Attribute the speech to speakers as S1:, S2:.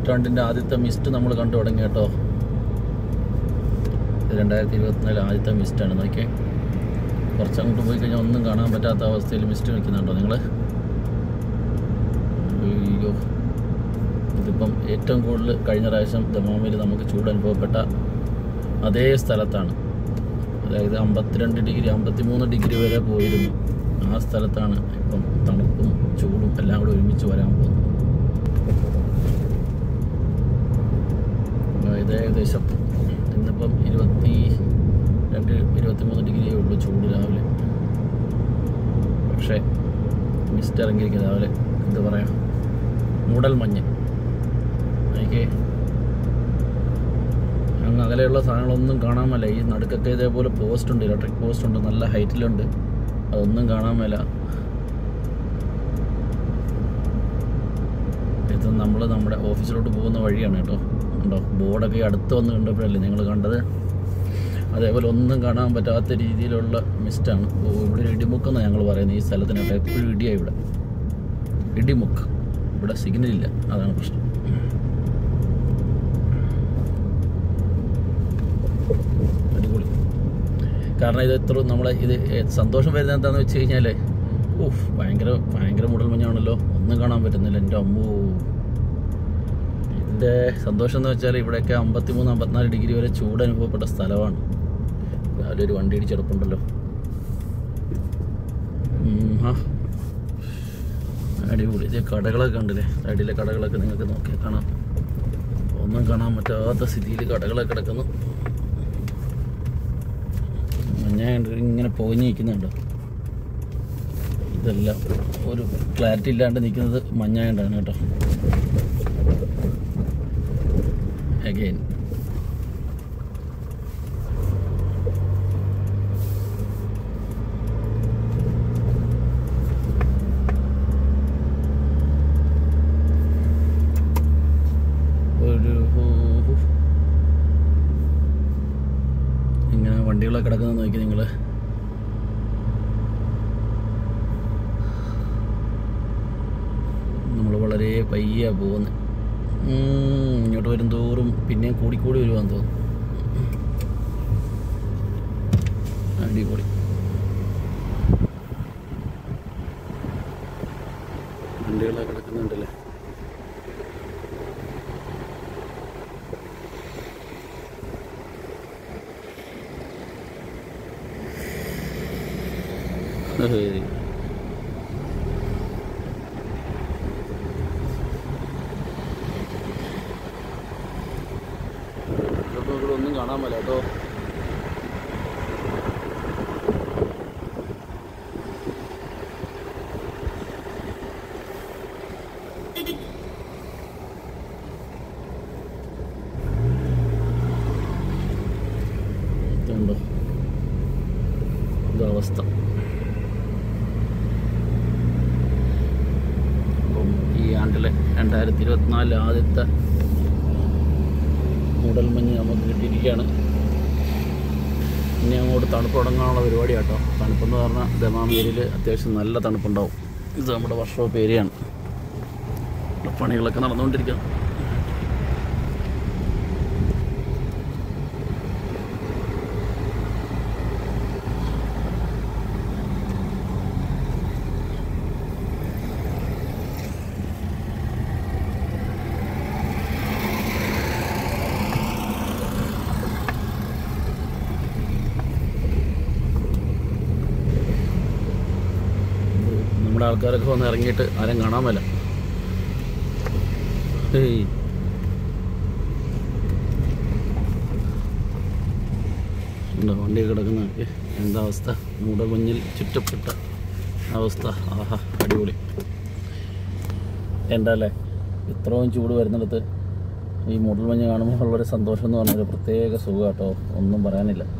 S1: നൂറ്റാണ്ടിൻ്റെ ആദ്യത്തെ മിസ്റ്റ് നമ്മൾ കണ്ടു തുടങ്ങി കേട്ടോ ഇത് രണ്ടായിരത്തി ഇരുപത്തിനാല് ആദ്യത്തെ മിസ്റ്റാണ് നോക്കിയേ കുറച്ചങ്ങോട്ട് പോയി കഴിഞ്ഞാൽ ഒന്നും കാണാൻ പറ്റാത്ത അവസ്ഥയിൽ മിസ്റ്റ് നിൽക്കുന്നുണ്ടോ നിങ്ങൾ അയ്യോ ഇതിപ്പം ഏറ്റവും കൂടുതൽ കഴിഞ്ഞ പ്രാവശ്യം ദമാമിൽ നമുക്ക് ചൂട് അനുഭവപ്പെട്ട അതേ സ്ഥലത്താണ് അതായത് അമ്പത്തിരണ്ട് ഡിഗ്രി അമ്പത്തി മൂന്ന് ഡിഗ്രി വരെ പോയിരുന്നു ആ സ്ഥലത്താണ് ഇപ്പം തണുപ്പും ചൂടും എല്ലാം കൂടെ ഒരുമിച്ച് വരാൻ പോകുന്നത് ആ, ഇത് ഏകദേശം ഇന്നിപ്പം ഇരുപത്തി രണ്ട് ഇരുപത്തി മൂന്ന് ഡിഗ്രിയേ ഉള്ളൂ ചൂട് രാവിലെ പക്ഷേ മിസ്റ്റ് ഇറങ്ങിയിരിക്കും രാവിലെ എന്താ പറയുക മൂടൽ മഞ്ഞ് എനിക്ക് അങ്ങ് അകലെയുള്ള സാധനങ്ങളൊന്നും കാണാൻ മേല ഈ നടുക്കൊക്കെ ഇതേപോലെ പോസ്റ്റ് ഉണ്ട് ഇലക്ട്രിക് പോസ്റ്റ് ഉണ്ട് നല്ല ഹൈറ്റിലുണ്ട് അതൊന്നും കാണാൻ മേല ഇത് നമ്മൾ നമ്മുടെ ഓഫീസിലോട്ട് പോകുന്ന വഴിയാണ് കേട്ടോ ഉണ്ടോ ബോർഡൊക്കെ ഈ അടുത്ത് വന്ന് കണ്ടപ്പോഴല്ലേ നിങ്ങൾ കണ്ടത് അതേപോലെ ഒന്നും കാണാൻ പറ്റാത്ത രീതിയിലുള്ള മിസ്റ്റാണ് ഓ ഇവിടെ ഒരു ഇടിമുക്കെന്നാണ് ഞങ്ങൾ പറയുന്നത് ഈ സ്ഥലത്തിനൊക്കെ എപ്പോഴും ഇടിയാണ് ഇവിടെ ഇടിമുക്ക് ഇവിടെ സിഗ്നൽ ഇല്ല അതാണ് പ്രശ്നം അടിപൊളി കാരണം ഇത് എത്ര നമ്മളെ ഇത് ഏ- സന്തോഷം വരുന്നത് എന്താണെന്ന് വെച്ച് കഴിഞ്ഞാൽ ഊഫ് ഭയങ്കര ഭയങ്കര മുടൽമഞ്ഞാണല്ലോ ഒന്നും കാണാൻ പറ്റുന്നില്ല എൻ്റെ അമ്മോ ഇതിൻ്റെ സന്തോഷം എന്ന് വെച്ചാൽ ഇവിടെയൊക്കെ അമ്പത്തി മൂന്ന് അമ്പത്തിനാല് ഡിഗ്രി വരെ ചൂട് അനുഭവപ്പെട്ട സ്ഥലമാണ് രാവിലെ ഒരു വണ്ടി ഇടിച്ചെടുപ്പുണ്ടല്ലോ ഉം, ആ അടിപൊളി ഇത് കടകളൊക്കെ ഉണ്ടല്ലേ അടിയിലെ കടകളൊക്കെ നിങ്ങൾക്ക് നോക്കി കാണാം ഒന്നും കാണാൻ പറ്റാത്ത സ്ഥിതിയിൽ കടകളൊക്കെ കിടക്കുന്നു മഞ്ഞാണ്ട് ഇങ്ങനെ പൊതിഞ്ഞ് നിൽക്കുന്നുണ്ടോ ഇതെല്ലാം ഒരു ക്ലാരിറ്റി ഇല്ലാണ്ട് നിൽക്കുന്നത് മഞ്ഞായണ്ടാണ് കേട്ടോ അഗെയിൻ ഒരു ഇങ്ങനെ വണ്ടികളൊക്കെ കിടക്കുന്നത് നോക്കി നിങ്ങൾ നമ്മൾ വളരെ പയ്യ പോകുന്നത് ഇങ്ങോട്ട് വരും തോറും പിന്നെയും കൂടിക്കൂടി വരുവാന്ന് തോന്നുന്നു അടിപൊളി വണ്ടികളൊക്കെ കിടക്കുന്നുണ്ടല്ലേ ഹേയ്. ഇതൊക്കെ ഇവിടെ ഒന്നും കാണാൻ പറ്റില്ല കേട്ടോ ഇതുണ്ടോ ഇതവസ്ഥ അപ്പം ഈ ആണ്ടിലെ രണ്ടായിരത്തി ഇരുപത്തിനാലിലെ ആദ്യത്തെ മൂടൽമഞ്ഞ് നമുക്ക് കിട്ടിയിരിക്കുകയാണ് ഇനി അങ്ങോട്ട് തണുപ്പ് തുടങ്ങാനുള്ള പരിപാടി കേട്ടോ തണുപ്പെന്ന് പറഞ്ഞാൽ ദമാം ഏരിയയിൽ അത്യാവശ്യം നല്ല തണുപ്പുണ്ടാവും ഇത് നമ്മുടെ വർഷോപ്പ് ഏരിയയാണ് ഇവിടെ പണികളൊക്കെ നടന്നുകൊണ്ടിരിക്കുകയാണ് നമ്മുടെ ആൾക്കാരൊക്കെ വന്ന് ഇറങ്ങിയിട്ട് ആരും കാണാൻ മേല ഏയ് ഉണ്ടോ വണ്ടി കിടക്കുന്ന എന്താ അവസ്ഥ മൂടമഞ്ഞിൽ ചുറ്റപ്പെട്ട അവസ്ഥ ആഹാ അടിപൊളി എന്താ അല്ലേ ഇത്രയും ചൂട് വരുന്നിടത്ത് ഈ മൂടൽമഞ്ഞ് കാണുമ്പോൾ വളരെ സന്തോഷം എന്ന് പറഞ്ഞൊരു പ്രത്യേക സുഖം കേട്ടോ ഒന്നും പറയാനില്ല